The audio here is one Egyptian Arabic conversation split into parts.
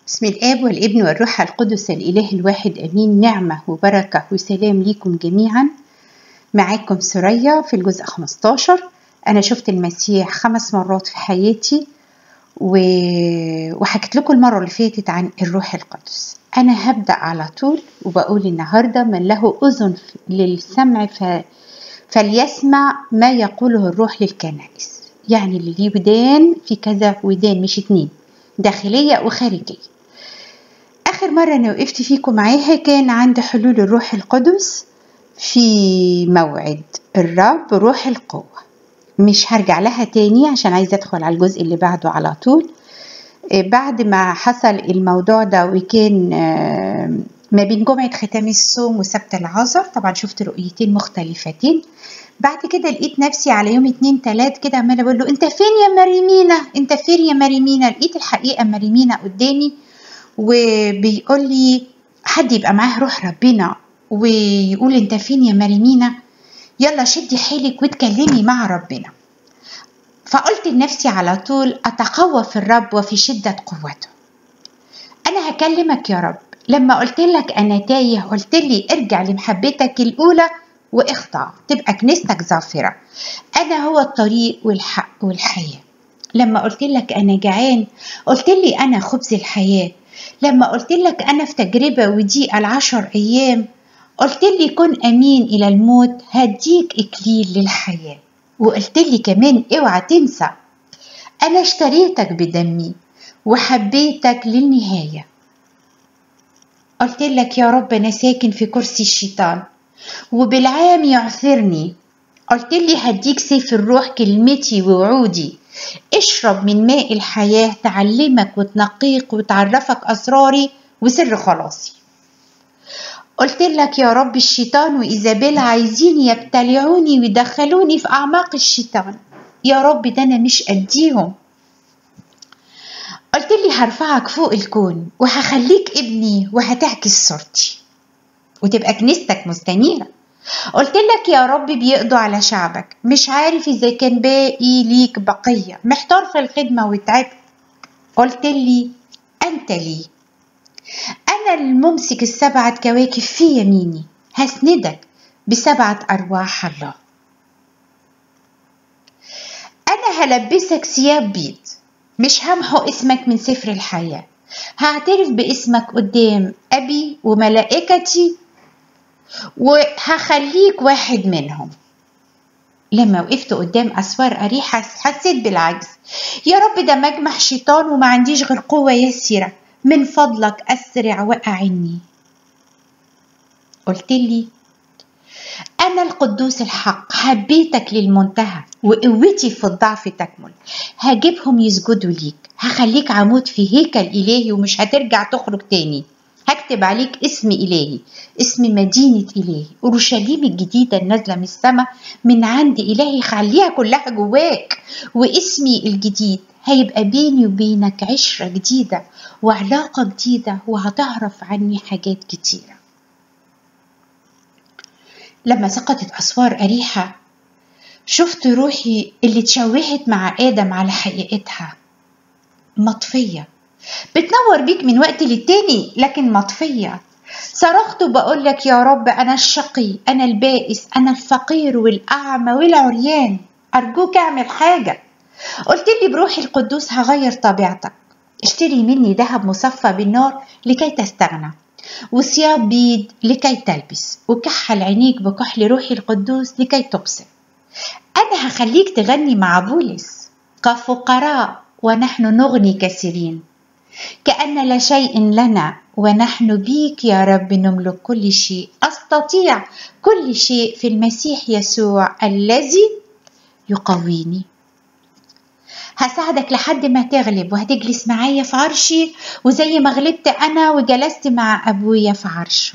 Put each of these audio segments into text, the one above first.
بسم الآب والابن والروح القدس الإله الواحد أمين نعمة وبركة وسلام ليكم جميعا معاكم سوريا في الجزء 15 أنا شفت المسيح خمس مرات في حياتي و... وحكيت لكم المرة اللي فاتت عن الروح القدس أنا هبدأ على طول وبقول النهاردة من له أذن للسمع ف... فليسمع ما يقوله الروح للكنائس يعني اللي ليه ودان في كذا ودان مش اتنين داخلية وخارجية آخر مرة أنا وقفت فيكم معاها كان عند حلول الروح القدس في موعد الرب روح القوة مش هرجع لها تاني عشان عايزة أدخل على الجزء اللي بعده على طول بعد ما حصل الموضوع ده وكان ما بين جمعة ختام الصوم وسبت العذر طبعا شفت رؤيتين مختلفتين بعد كده لقيت نفسي على يوم اتنين تلات كده عمالة بقول له انت فين يا مريمينا انت فين يا مريمينا لقيت الحقيقة مريمينا قدامي وبيقول لي حد يبقى معاه روح ربنا ويقول انت فين يا مريمينا يلا شدي حيلك واتكلمي مع ربنا فقلت لنفسي على طول اتقوى في الرب وفي شدة قوته انا هكلمك يا رب لما قلت لك انا تايه قلت لي ارجع لمحبتك الاولى واخضع تبقى كنيستك ظافرة انا هو الطريق والحق والحياة لما قلت لك انا جعان قلت لي انا خبز الحياه لما قلت لك أنا في تجربة وضيق العشر أيام قلت لي كن أمين إلى الموت هديك إكليل للحياة وقلت لي كمان اوعى تنسى أنا اشتريتك بدمي وحبيتك للنهاية قلت لك يا رب أنا ساكن في كرسي الشيطان وبالعام يعثرني قلت لي هديك سيف الروح كلمتي ووعودي اشرب من ماء الحياة تعلمك وتنقيك وتعرفك أسراري وسر خلاصي قلت لك يا رب الشيطان وإيزابيل عايزين يبتلعوني ويدخلوني في أعماق الشيطان يا رب ده أنا مش أديهم قلت لي هرفعك فوق الكون وهخليك ابني وهتعكس صورتي وتبقى كنيستك مستنيرة قلت لك يا رب بيقضوا على شعبك مش عارف إذا كان باقي ليك بقية محتار في الخدمة وتعبت قلت لي أنت لي أنا الممسك السبعة كواكب في يميني هسندك بسبعة أرواح الله أنا هلبسك ثياب بيض مش همحو اسمك من سفر الحياة هعترف باسمك قدام أبي وملائكتي وهخليك واحد منهم لما وقفت قدام أسوار أريحة حسيت بالعجز يا رب ده مجمع شيطان وما عنديش غير قوة يسيرة من فضلك أسرع وأعني قلت لي أنا القدوس الحق حبيتك للمنتهى وقوتي في الضعف تكمل هجيبهم يسجدوا ليك هخليك عمود في هيكل إلهي ومش هترجع تخرج تاني هكتب عليك اسم إلهي اسم مدينة إلهي أورشليم الجديدة النازلة من السماء من عند إلهي خليها كلها جواك واسمي الجديد هيبقى بيني وبينك عشرة جديدة وعلاقة جديدة وهتعرف عني حاجات كتيرة لما سقطت أسوار أريحة شفت روحي اللي اتشوهت مع آدم على حقيقتها مطفية بتنور بيك من وقت للتاني لكن مطفية صرخت وبقول لك يا رب أنا الشقي أنا البائس أنا الفقير والأعمى والعريان أرجوك اعمل حاجة قلت لي بروحي القدوس هغير طبيعتك اشتري مني ذهب مصفى بالنار لكي تستغنى وثياب بيض لكي تلبس وكحل عينيك بكحل روحي القدوس لكي تبصر أنا هخليك تغني مع بولس كفقراء ونحن نغني كثيرين كأن لا شيء لنا ونحن بيك يا رب نملك كل شيء أستطيع كل شيء في المسيح يسوع الذي يقويني هساعدك لحد ما تغلب وهتجلس معايا في عرشي وزي ما غلبت أنا وجلست مع أبويا في عرشه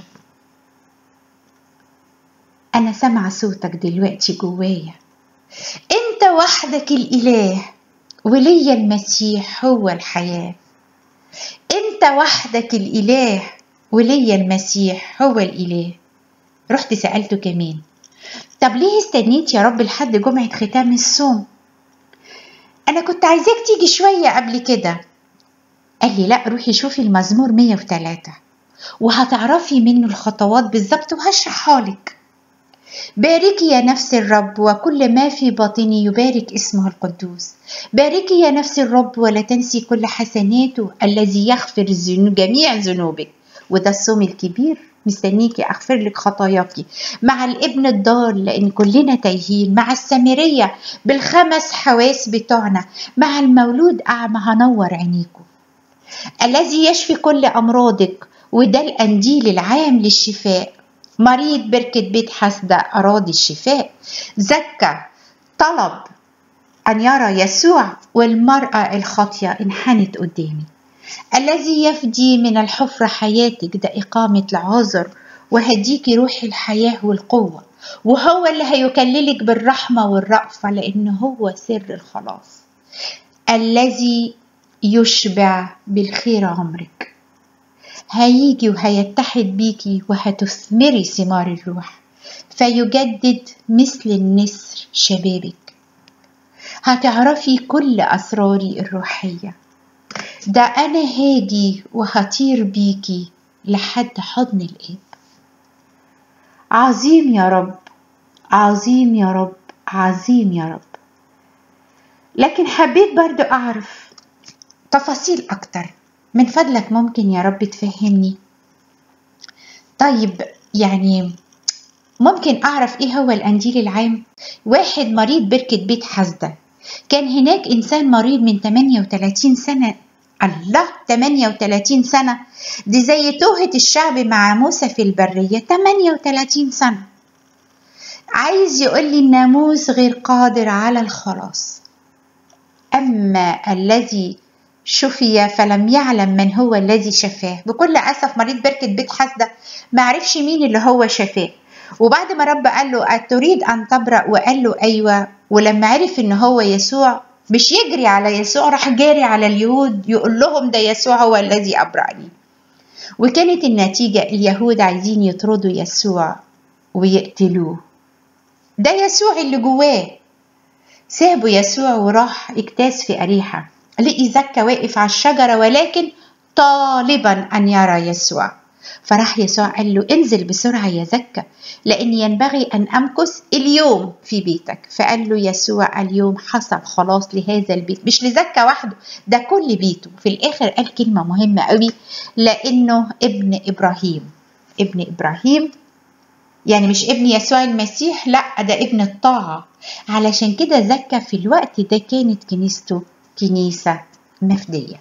أنا سامعة صوتك دلوقتي جوايا أنت وحدك الإله وليا المسيح هو الحياة أنت وحدك الإله وليا المسيح هو الإله رحت سألته كمان طب ليه استنيت يا رب لحد جمعة ختام الصوم أنا كنت عايزاك تيجي شوية قبل كده قال لي لا روحي شوفي المزمور 103 وهتعرفي منه الخطوات بالظبط وهشرحها لك باركي يا نفس الرب وكل ما في باطني يبارك اسمه القدوس باركي يا نفس الرب ولا تنسي كل حسناته الذي يغفر جميع ذنوبك وده الصوم الكبير مستنيكي اغفر لك خطاياكي مع الابن الضال لان كلنا تايهين مع السامريه بالخمس حواس بتوعنا مع المولود اعمى هنور عينيكم الذي يشفي كل امراضك وده القنديل العام للشفاء مريض بركة بيت حسدة أراد الشفاء زكى طلب أن يرى يسوع والمرأة الخاطية انحنت قدامي الذي يفدي من الحفرة حياتك ده إقامة العذر وهديكي روح الحياة والقوة وهو اللي هيكللك بالرحمة والرأفة لأن هو سر الخلاص الذي يشبع بالخير عمرك هيجي وهيتحد بيكي وهتثمري ثمار الروح فيجدد مثل النسر شبابك هتعرفي كل أسراري الروحية ده أنا هاجي وهطير بيكي لحد حضن الآب عظيم يا رب عظيم يا رب عظيم يا رب لكن حبيت برضو أعرف تفاصيل أكتر من فضلك ممكن يا رب تفهمني طيب يعني ممكن أعرف إيه هو الأنديل العام واحد مريض بركة بيت حسدة كان هناك إنسان مريض من 38 سنة الله 38 سنة دي زي توهة الشعب مع موسى في البرية 38 سنة عايز يقول لي الناموس غير قادر على الخلاص أما الذي شفي فلم يعلم من هو الذي شفاه بكل أسف مريض بركة بيت حسدة ما عرفش مين اللي هو شفاه وبعد ما رب قال له أتريد أن تبرأ وقال له أيوة ولما عرف إن هو يسوع مش يجري على يسوع راح جاري على اليهود يقول لهم ده يسوع هو الذي أبرأني وكانت النتيجة اليهود عايزين يطردوا يسوع ويقتلوه ده يسوع اللي جواه سابوا يسوع وراح اجتاز في أريحة لقي زكا واقف على الشجرة ولكن طالبا أن يرى يسوع فراح يسوع قال له انزل بسرعة يا زكا لأن ينبغي أن أمكث اليوم في بيتك فقال له يسوع اليوم حصل خلاص لهذا البيت مش لزكا وحده ده كل بيته في الآخر قال كلمة مهمة قوي لأنه ابن إبراهيم ابن إبراهيم يعني مش ابن يسوع المسيح لا ده ابن الطاعة علشان كده زكا في الوقت ده كانت كنيسته كنيسة مفدية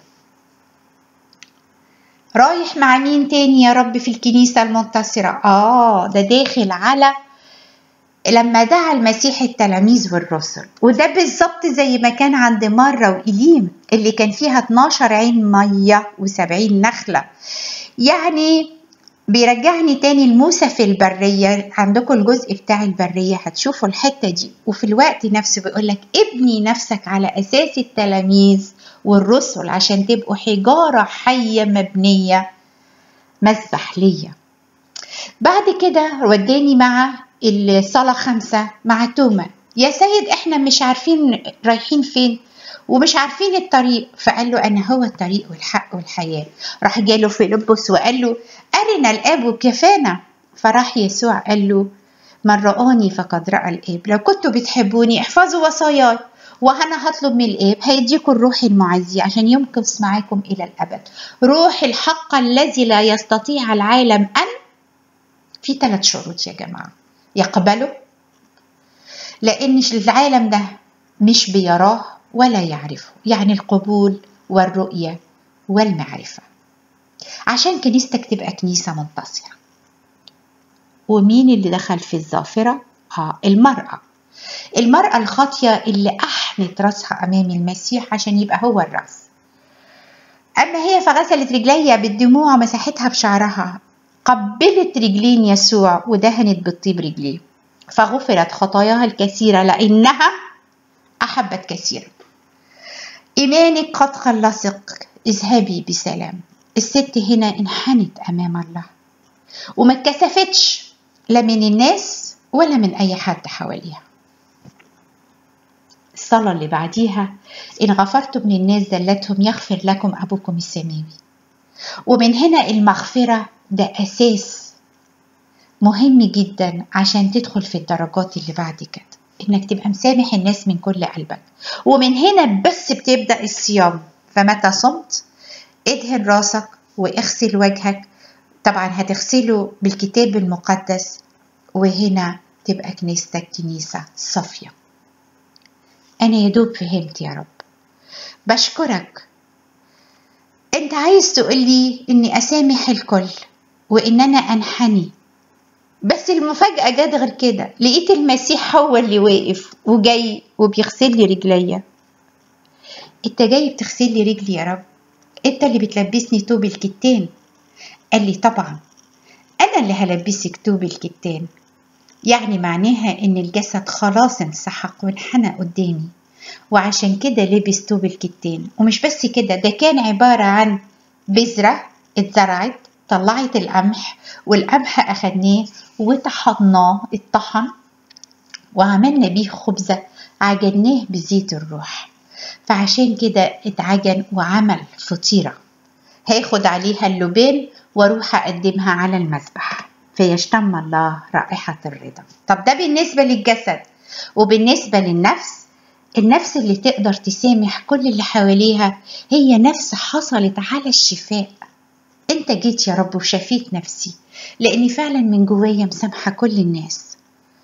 رايح مع مين تاني يا رب في الكنيسة المنتصرة آه ده داخل على لما دعا المسيح التلاميذ والرسل وده بالظبط زي ما كان عند مرة وإليم اللي كان فيها 12 عين مية و70 نخلة يعني بيرجعني تاني لموسى في البرية عندكم الجزء بتاع البرية هتشوفوا الحتة دي وفي الوقت نفسه بيقولك ابني نفسك على أساس التلاميذ والرسل عشان تبقوا حجارة حية مبنية مذبح ليا بعد كده وداني مع الصلاة خمسة مع توما يا سيد احنا مش عارفين رايحين فين ومش عارفين الطريق فقال له انا هو الطريق والحق والحياه راح جاله فيلبس وقال له ارنا الاب وكفانا فراح يسوع قال له من رآني فقد رأى الآب لو كنتوا بتحبوني احفظوا وصاياي وأنا هطلب من الآب هيديكم الروح المعزي عشان يمكث معاكم إلى الأبد روح الحق الذي لا يستطيع العالم أن في ثلاث شروط يا جماعة يقبله لأن العالم ده مش بيراه ولا يعرفه يعني القبول والرؤية والمعرفة عشان كنيستك تبقى كنيسة منتصرة ومين اللي دخل في الظافرة؟ ها المرأة المرأة الخاطية اللي أحنت راسها أمام المسيح عشان يبقى هو الرأس أما هي فغسلت رجليها بالدموع ومسحتها بشعرها قبلت رجلين يسوع ودهنت بالطيب رجليه فغفرت خطاياها الكثيرة لأنها أحبت كثيرا إيمانك قد خلصك اذهبي بسلام الست هنا انحنت أمام الله وما اتكسفتش لا من الناس ولا من أي حد حواليها الصلاة اللي بعديها إن غفرتم للناس زلتهم يغفر لكم أبوكم السماوي ومن هنا المغفرة ده أساس مهم جدا عشان تدخل في الدرجات اللي بعد كده إنك تبقى مسامح الناس من كل قلبك ومن هنا بس بتبدأ الصيام فمتى صمت ادهن راسك واغسل وجهك طبعا هتغسله بالكتاب المقدس وهنا تبقى كنيستك كنيسة صافية أنا يدوب فهمت يا رب بشكرك أنت عايز تقولي إني أسامح الكل وإن أنا أنحني بس المفاجأة جت غير كده لقيت المسيح هو اللي واقف وجاي وبيغسل لي رجليا انت جاي بتغسل لي رجلي يا رب انت اللي بتلبسني توب الكتان قال لي طبعا انا اللي هلبسك توب الكتان يعني معناها ان الجسد خلاص انسحق وانحنى قدامي وعشان كده لبس توب الكتان ومش بس كده ده كان عبارة عن بذرة اتزرعت طلعت القمح والقمح أخدناه وطحناه اتطحن وعملنا بيه خبزة عجناه بزيت الروح فعشان كده اتعجن وعمل فطيرة هاخد عليها اللبان واروح اقدمها على المذبح فيشتم الله رائحة الرضا طب ده بالنسبة للجسد وبالنسبة للنفس النفس اللي تقدر تسامح كل اللي حواليها هي نفس حصلت على الشفاء انت جيت يا رب وشفيت نفسي لاني فعلا من جوايا مسامحة كل الناس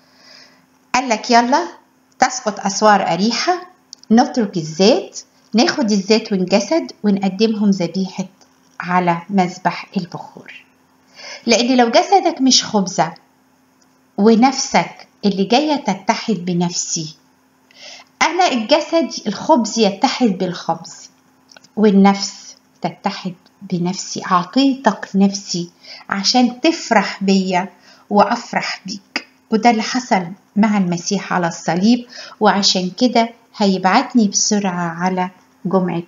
قال لك يلا تسقط اسوار اريحة نترك الزيت ناخد الزيت والجسد ونقدمهم ذبيحة على مذبح البخور لأن لو جسدك مش خبزة ونفسك اللي جاية تتحد بنفسي أنا الجسد الخبز يتحد بالخبز والنفس تتحد بنفسي أعطيتك نفسي عشان تفرح بيا وأفرح بيك وده اللي حصل مع المسيح على الصليب وعشان كده هيبعتني بسرعة على جمعة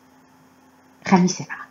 خميس العهد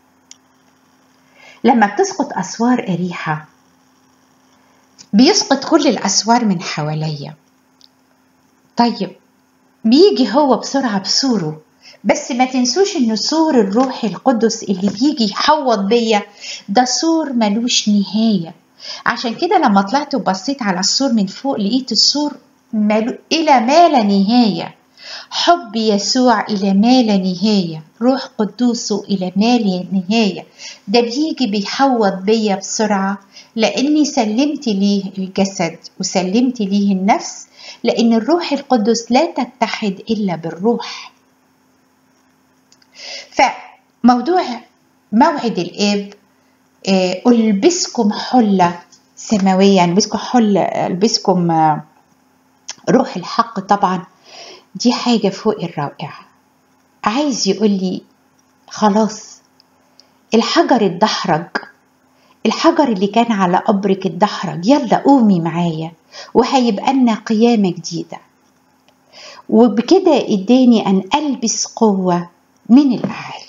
لما بتسقط أسوار أريحة بيسقط كل الأسوار من حواليا طيب بيجي هو بسرعة بسوره بس ما تنسوش ان سور الروح القدس اللي بيجي يحوط بيا ده سور ملوش نهاية عشان كده لما طلعت وبصيت على السور من فوق لقيت السور ملو... إلى ما لا نهاية حب يسوع إلى ما لا نهاية روح قدوسه إلى ما لا نهاية ده بيجي بيحوط بيا بسرعة لأني سلمت ليه الجسد وسلمت ليه النفس لأن الروح القدس لا تتحد إلا بالروح فموضوع موعد الآب ألبسكم حلة سماوية ألبسكم حلة ألبسكم روح الحق طبعا دي حاجة فوق الرائعة عايز يقول لي خلاص الحجر اتدحرج الحجر اللي كان على قبرك اتدحرج يلا قومي معايا وهيبقى لنا قيامة جديدة وبكده اداني ان البس قوة من الاعالي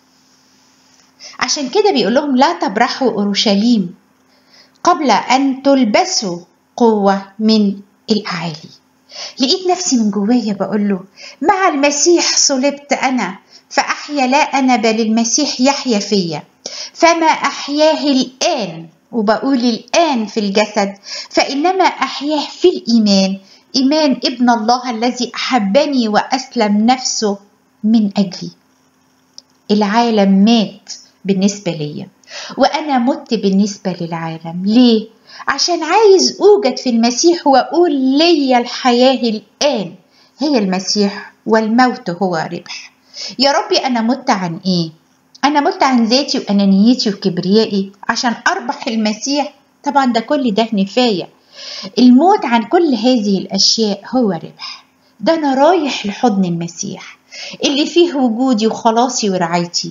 عشان كده بيقول لهم لا تبرحوا اورشليم قبل ان تلبسوا قوة من الاعالي لقيت نفسي من جوايا بقول له مع المسيح صلبت انا فاحيا لا انا بل المسيح يحيا فيا فما احياه الان وبقول الان في الجسد فانما احياه في الايمان ايمان ابن الله الذي احبني واسلم نفسه من اجلي العالم مات بالنسبه ليا وانا مت بالنسبه للعالم ليه عشان عايز اوجد في المسيح واقول لي الحياه الان هي المسيح والموت هو ربح يا ربي انا مت عن ايه انا مت عن ذاتي وانانيتي وكبريائي عشان اربح المسيح طبعا ده كل ده نفايه الموت عن كل هذه الاشياء هو ربح ده انا رايح لحضن المسيح اللي فيه وجودي وخلاصي ورعايتي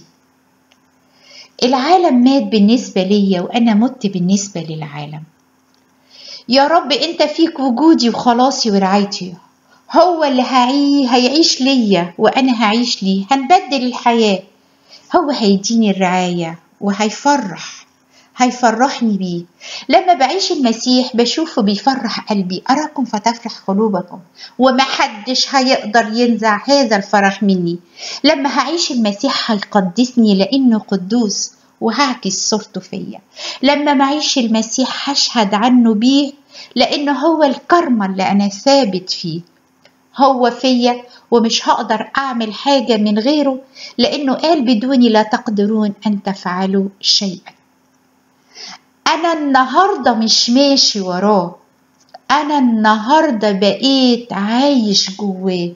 العالم مات بالنسبه ليا وانا مت بالنسبه للعالم يا رب انت فيك وجودي وخلاصي ورعايتي هو اللي هعي... هيعيش ليا وانا هعيش ليه هنبدل الحياه هو هيديني الرعايه وهيفرح هيفرحني بيه لما بعيش المسيح بشوفه بيفرح قلبي أراكم فتفرح قلوبكم ومحدش هيقدر ينزع هذا الفرح مني لما هعيش المسيح هيقدسني لأنه قدوس وهعكس صورته فيا لما معيش المسيح هشهد عنه بيه لأنه هو الكرمة اللي أنا ثابت فيه هو فيا ومش هقدر أعمل حاجة من غيره لأنه قال بدوني لا تقدرون أن تفعلوا شيئا أنا النهاردة مش ماشي وراه أنا النهاردة بقيت عايش جواه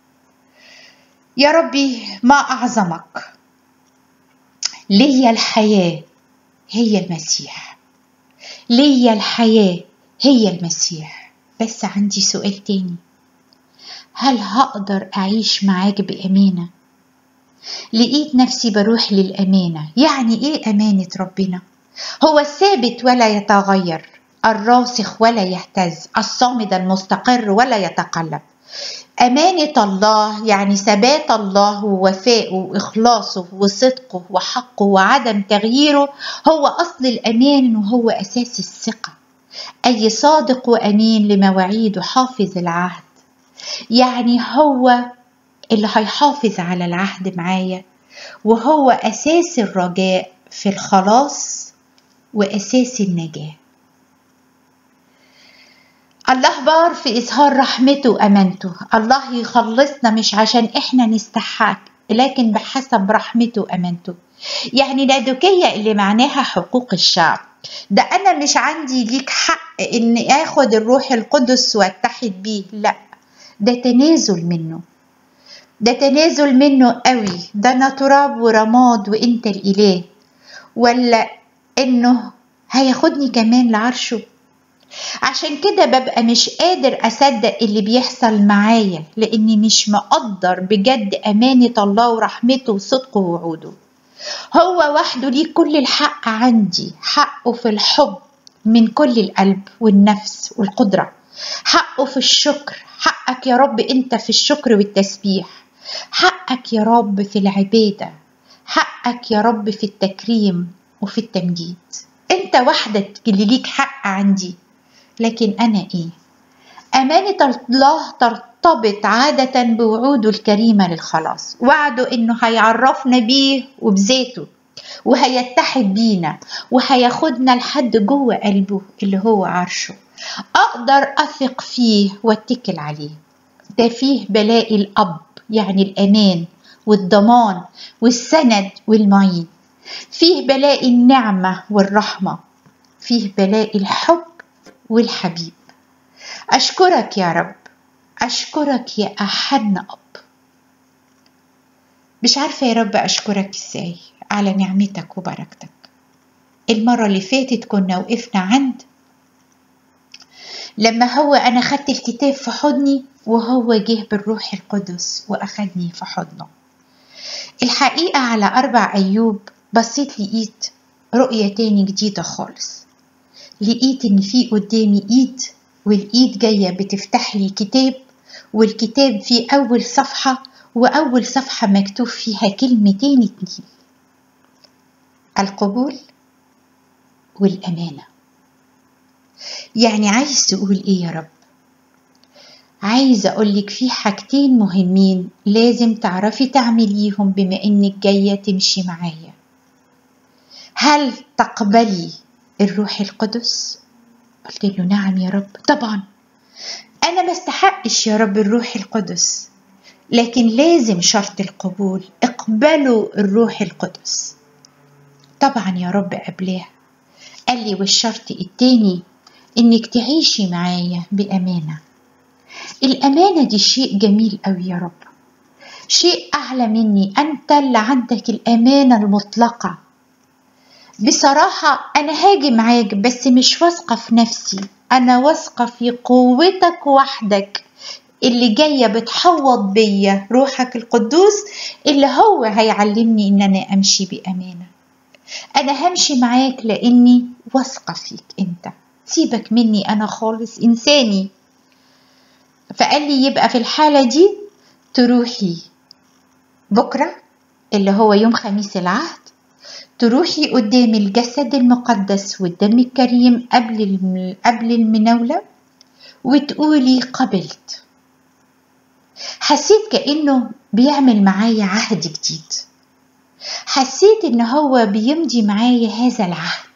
يا ربي ما أعظمك ليا الحياة هي المسيح ليا الحياة هي المسيح بس عندي سؤال تاني هل هقدر أعيش معاك بأمانة؟ لقيت نفسي بروح للأمانة يعني إيه أمانة ربنا؟ هو الثابت ولا يتغير الراسخ ولا يهتز الصامد المستقر ولا يتقلب أمانة الله يعني ثبات الله ووفائه وإخلاصه وصدقه وحقه وعدم تغييره هو أصل الأمان وهو أساس الثقة أي صادق وأمين لمواعيده حافظ العهد يعني هو اللي هيحافظ على العهد معايا وهو أساس الرجاء في الخلاص وأساس النجاة الله بار في إظهار رحمته وأمانته الله يخلصنا مش عشان إحنا نستحق لكن بحسب رحمته وأمانته يعني لادوكية اللي معناها حقوق الشعب ده أنا مش عندي ليك حق إني آخد الروح القدس وأتحد بيه لأ ده تنازل منه ده تنازل منه قوي ده أنا تراب ورماد وإنت الإله ولا إنه هياخدني كمان لعرشه عشان كده ببقى مش قادر أصدق اللي بيحصل معايا لأني مش مقدر بجد أمانة الله ورحمته وصدقه ووعوده هو وحده ليه كل الحق عندي حقه في الحب من كل القلب والنفس والقدرة حقه في الشكر حقك يا رب انت في الشكر والتسبيح حقك يا رب في العبادة حقك يا رب في التكريم وفي التمجيد انت وحدك اللي ليك حق عندي لكن انا ايه امانة الله ترتبط عادة بوعوده الكريمة للخلاص وعده انه هيعرفنا بيه وبذاته وهيتحد بينا وهياخدنا لحد جوه قلبه اللي هو عرشه أقدر أثق فيه واتكل عليه ده فيه بلاقي الأب يعني الأمان والضمان والسند والمعين فيه بلاقي النعمة والرحمة فيه بلاقي الحب والحبيب أشكرك يا رب أشكرك يا أحن أب مش عارفة يا رب أشكرك إزاي على نعمتك وبركتك المرة اللي فاتت كنا وقفنا عند لما هو أنا خدت الكتاب في حضني وهو جه بالروح القدس وأخدني في حضنه الحقيقة على أربع أيوب بصيت لقيت رؤية تاني جديدة خالص لقيت إن في قدامي إيد والإيد جاية بتفتح لي كتاب والكتاب فيه أول صفحة وأول صفحة مكتوب فيها كلمتين اتنين القبول والأمانة يعني عايز تقول ايه يا رب عايز اقولك في حاجتين مهمين لازم تعرفي تعمليهم بما انك جايه تمشي معايا هل تقبلي الروح القدس قلت له نعم يا رب طبعا انا ما استحقش يا رب الروح القدس لكن لازم شرط القبول اقبلوا الروح القدس طبعا يا رب قبلاه قال لي والشرط التاني انك تعيشي معايا بامانه الامانه دي شيء جميل قوي يا رب شيء اعلى مني انت اللي عندك الامانه المطلقه بصراحه انا هاجي معاك بس مش واثقه في نفسي انا واثقه في قوتك وحدك اللي جايه بتحوط بيا روحك القدوس اللي هو هيعلمني ان انا امشي بامانه انا همشي معاك لاني واثقه فيك انت سيبك مني أنا خالص إنساني فقال لي يبقى في الحالة دي تروحي بكرة اللي هو يوم خميس العهد تروحي قدام الجسد المقدس والدم الكريم قبل الم- قبل المناولة وتقولي قبلت حسيت كأنه بيعمل معايا عهد جديد حسيت ان هو بيمضي معايا هذا العهد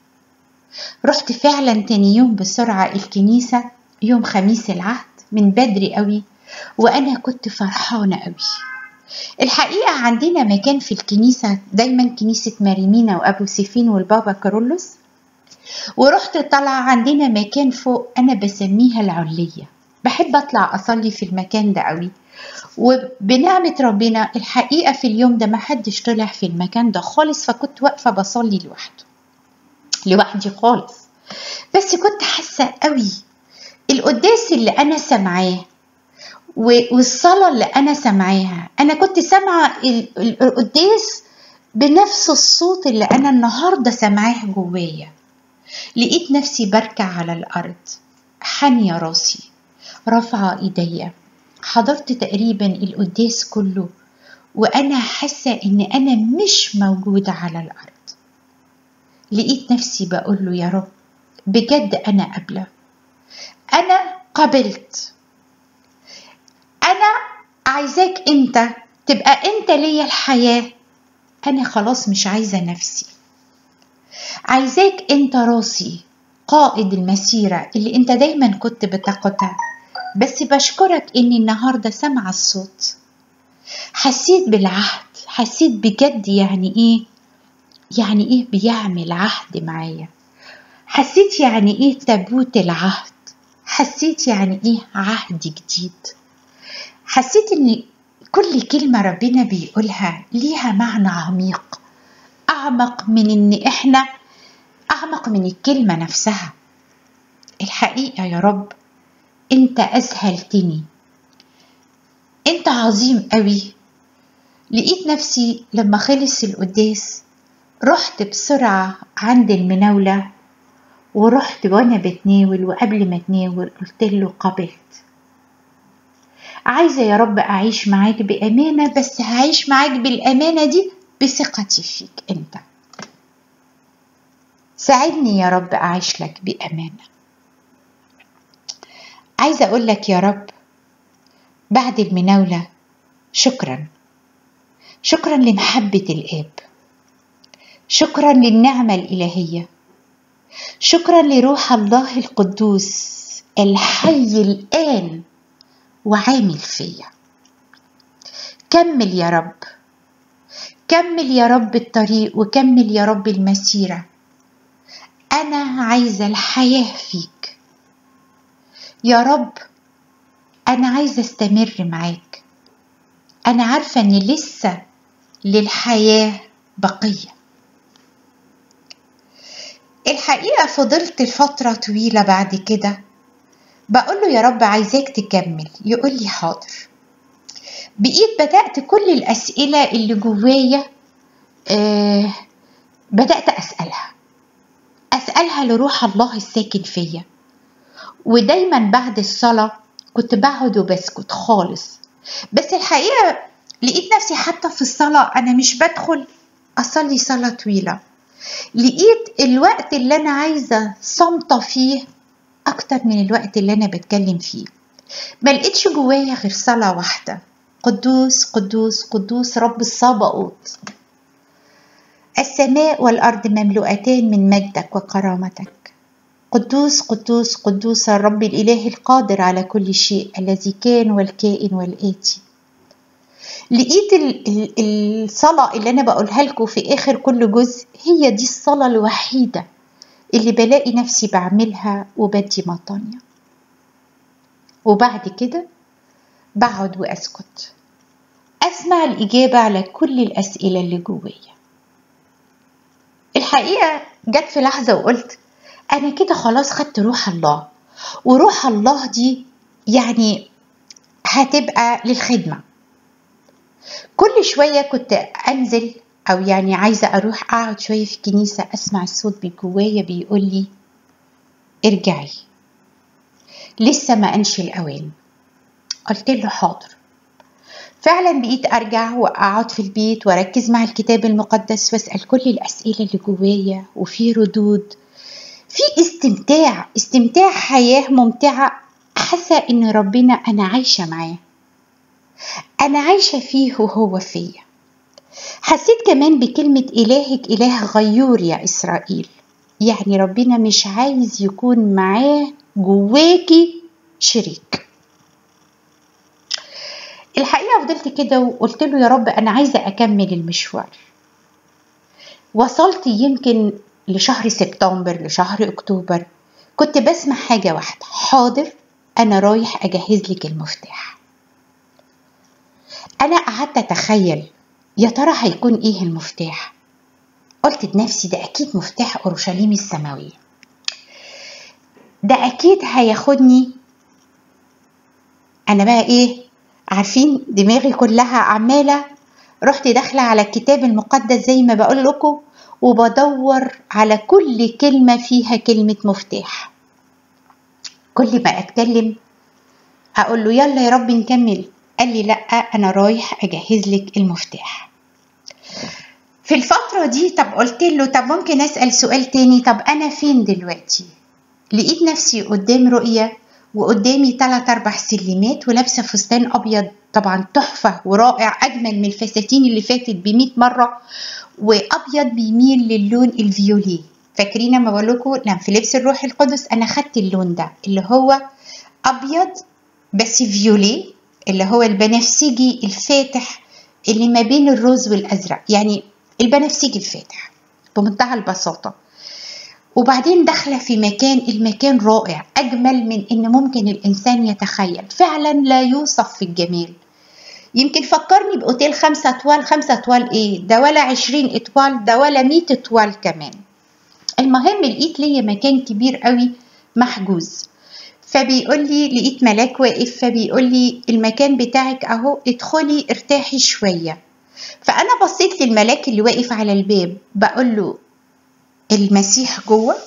رحت فعلا تاني يوم بسرعة الكنيسة يوم خميس العهد من بدري قوي وانا كنت فرحانة قوي الحقيقة عندنا مكان في الكنيسة دايما كنيسة ماريمينا وأبو سيفين والبابا كارولوس ورحت طالعة عندنا مكان فوق أنا بسميها العلية بحب أطلع أصلي في المكان ده قوي وبنعمة ربنا الحقيقة في اليوم ده ما حدش طلع في المكان ده خالص فكنت واقفة بصلي لوحده لوحدي خالص بس كنت حاسة قوي القداس اللي أنا سامعاه و- والصلاة اللي أنا سامعاها أنا كنت سامعة ال- ال- القداس بنفس الصوت اللي أنا النهاردة سامعاه جوايا لقيت نفسي بركع على الأرض حانية راسي رافعة إيديا حضرت تقريبا القداس كله وأنا حاسة إن أنا مش موجودة على الأرض لقيت نفسي بقول له يا رب بجد أنا قابلة أنا قبلت أنا عايزاك أنت تبقى أنت ليا الحياة أنا خلاص مش عايزة نفسي عايزاك أنت راسي قائد المسيرة اللي أنت دايما كنت بتقودها بس بشكرك إني النهاردة سامعة الصوت حسيت بالعهد حسيت بجد يعني إيه يعني إيه بيعمل عهد معايا حسيت يعني إيه تابوت العهد حسيت يعني إيه عهد جديد حسيت ان كل كلمة ربنا بيقولها ليها معنى عميق أعمق من إن إحنا أعمق من الكلمة نفسها الحقيقة يا رب أنت أسهلتني أنت عظيم قوي لقيت نفسي لما خلص القداس رحت بسرعة عند المناولة ورحت وأنا بتناول وقبل ما أتناول قلت له قبلت عايزة يا رب أعيش معاك بأمانة بس هعيش معاك بالأمانة دي بثقتي فيك أنت ساعدني يا رب أعيش لك بأمانة عايزة أقول لك يا رب بعد المناولة شكرا شكرا لمحبة الآب شكرا للنعمة الإلهية شكرا لروح الله القدوس الحي الآن وعامل فيا كمل يا رب كمل يا رب الطريق وكمل يا رب المسيرة أنا عايزة الحياة فيك يا رب أنا عايزة استمر معاك أنا عارفة إن لسه للحياة بقية الحقيقة فضلت فترة طويلة بعد كده بقول له يا رب عايزاك تكمل يقول لي حاضر بقيت بدأت كل الأسئلة اللي جوايا آه بدأت أسألها أسألها لروح الله الساكن فيا ودايما بعد الصلاة كنت بقعد وبسكت خالص بس الحقيقة لقيت نفسي حتى في الصلاة أنا مش بدخل أصلي صلاة طويلة لقيت الوقت اللي أنا عايزة صامتة فيه أكتر من الوقت اللي أنا بتكلم فيه ما لقيتش جوايا غير صلاة واحدة قدوس قدوس قدوس رب الصباؤوت السماء والأرض مملوءتان من مجدك وكرامتك قدوس قدوس قدوس الرب الإله القادر على كل شيء الذي كان والكائن والآتي لقيت ال- ال- الصلاة اللي أنا بقولها لكم في آخر كل جزء هي دي الصلاة الوحيدة اللي بلاقي نفسي بعملها وبدي مطانية وبعد كده بقعد وأسكت أسمع الإجابة على كل الأسئلة اللي جوايا الحقيقة جت في لحظة وقلت أنا كده خلاص خدت روح الله وروح الله دي يعني هتبقى للخدمة كل شوية كنت أنزل أو يعني عايزة أروح أقعد شوية في الكنيسة أسمع الصوت بجوايا بيقول لي ارجعي لسه ما أنشي الأوان قلت له حاضر فعلا بقيت ارجع واقعد في البيت واركز مع الكتاب المقدس واسال كل الاسئله اللي جوايا وفي ردود في استمتاع استمتاع حياه ممتعه حاسه ان ربنا انا عايشه معاه انا عايشه فيه وهو فيا حسيت كمان بكلمه الهك اله غيور يا اسرائيل يعني ربنا مش عايز يكون معاه جواكي شريك الحقيقة فضلت كده وقلت له يا رب أنا عايزة أكمل المشوار وصلت يمكن لشهر سبتمبر لشهر أكتوبر كنت بسمع حاجة واحدة حاضر أنا رايح أجهز لك المفتاح أنا قعدت أتخيل يا ترى هيكون إيه المفتاح قلت لنفسي ده أكيد مفتاح أورشليم السماوية ده أكيد هياخدني أنا بقى إيه عارفين دماغي كلها عمالة رحت داخلة على الكتاب المقدس زي ما بقول لكم وبدور على كل كلمة فيها كلمة مفتاح كل ما أتكلم أقول له يلا يا رب نكمل قال لي لأ أنا رايح أجهز لك المفتاح في الفترة دي طب قلت له طب ممكن أسأل سؤال تاني طب أنا فين دلوقتي لقيت نفسي قدام رؤية وقدامي تلات أربع سلمات ولابسة فستان أبيض طبعا تحفة ورائع أجمل من الفساتين اللي فاتت بمئة مرة وأبيض بيميل للون الفيولي فاكرين لما بقول لكم لما في لبس الروح القدس أنا خدت اللون ده اللي هو أبيض بس فيولي اللي هو البنفسجي الفاتح اللي ما بين الروز والأزرق يعني البنفسجي الفاتح بمنتهى البساطة وبعدين داخلة في مكان المكان رائع أجمل من إن ممكن الإنسان يتخيل فعلا لا يوصف في الجمال يمكن فكرني بأوتيل خمسة أطوال خمسة أطوال إيه ده ولا عشرين أطوال ده ولا مية أطوال كمان المهم لقيت ليا مكان كبير قوي محجوز فبيقول لي لقيت ملاك واقف فبيقول لي المكان بتاعك اهو ادخلي ارتاحي شويه فانا بصيت للملاك اللي واقف على الباب بقول له المسيح جوه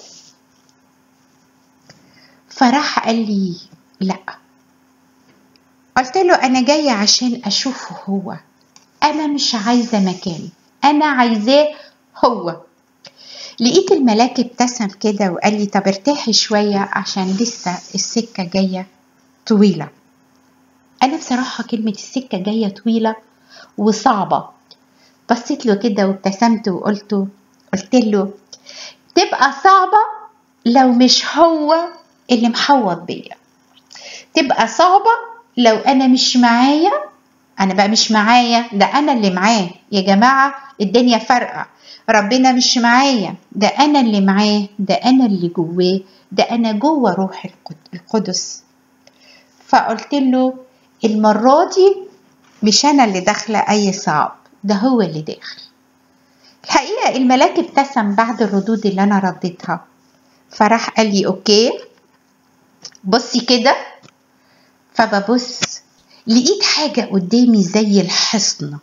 فراح قال لي لا قلت له انا جايه عشان اشوفه هو انا مش عايزه مكان انا عايزاه هو لقيت الملاك ابتسم كده وقال لي طب ارتاحي شويه عشان لسه السكه جايه طويله انا بصراحه كلمه السكه جايه طويله وصعبه بصيت له كده وابتسمت وقلت قلت له تبقى صعبة لو مش هو اللي محوط بيا تبقى صعبة لو أنا مش معايا أنا بقى مش معايا ده أنا اللي معاه يا جماعة الدنيا فارقة ربنا مش معايا ده أنا اللي معاه ده أنا اللي جواه ده أنا جوه روح القدس فقلت له المرة دي مش أنا اللي داخلة أي صعب ده هو اللي داخل الحقيقة الملاك ابتسم بعد الردود اللي أنا رديتها فراح قال لي أوكي بصي كده فببص لقيت حاجة قدامي زي الحصن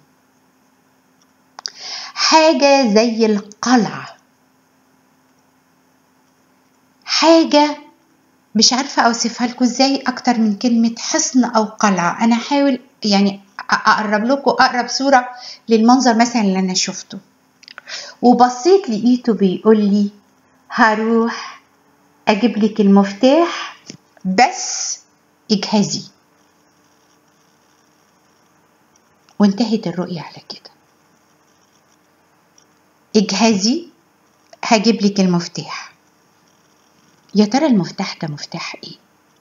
حاجة زي القلعة حاجة مش عارفة أوصفها لكم إزاي أكتر من كلمة حصن أو قلعة أنا حاول يعني أقرب لكم أقرب صورة للمنظر مثلا اللي أنا شفته وبصيت لقيته بيقول لي هروح اجيب لك المفتاح بس اجهزي وانتهت الرؤية على كده اجهزي هجيب لك المفتاح يا ترى المفتاح ده مفتاح ايه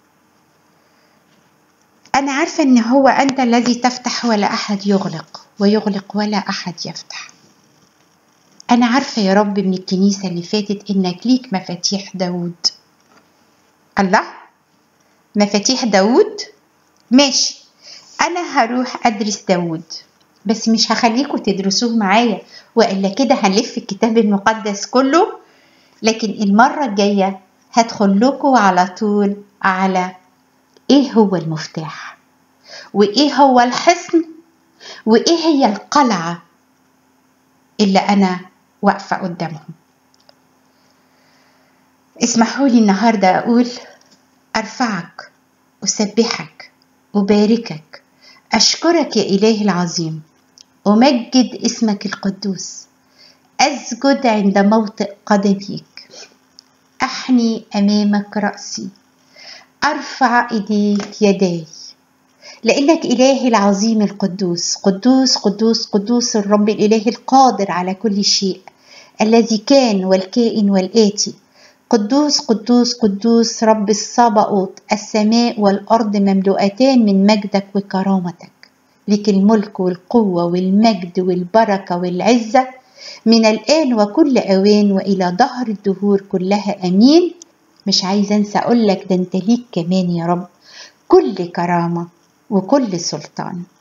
انا عارفة ان هو انت الذي تفتح ولا احد يغلق ويغلق ولا احد يفتح أنا عارفة يا رب من الكنيسة اللي فاتت إنك ليك مفاتيح داود الله مفاتيح داود ماشي أنا هروح أدرس داود بس مش هخليكم تدرسوه معايا وإلا كده هنلف الكتاب المقدس كله لكن المرة الجاية هدخل لكم على طول على إيه هو المفتاح وإيه هو الحصن وإيه هي القلعة اللي أنا واقفة قدامهم اسمحوا لي النهاردة أقول أرفعك أسبحك أباركك أشكرك يا إله العظيم أمجد اسمك القدوس أسجد عند موطئ قدميك أحني أمامك رأسي أرفع إيديك يداي لأنك إله العظيم القدوس قدوس قدوس قدوس الرب الإله القادر على كل شيء الذي كان والكائن والآتي قدوس قدوس قدوس رب الصبأوت السماء والأرض مملوءتان من مجدك وكرامتك لك الملك والقوة والمجد والبركة والعزة من الآن وكل أوان وإلى ظهر الدهور كلها أمين مش عايزة أنسى أقول لك ده أنت ليك كمان يا رب كل كرامة وكل سلطان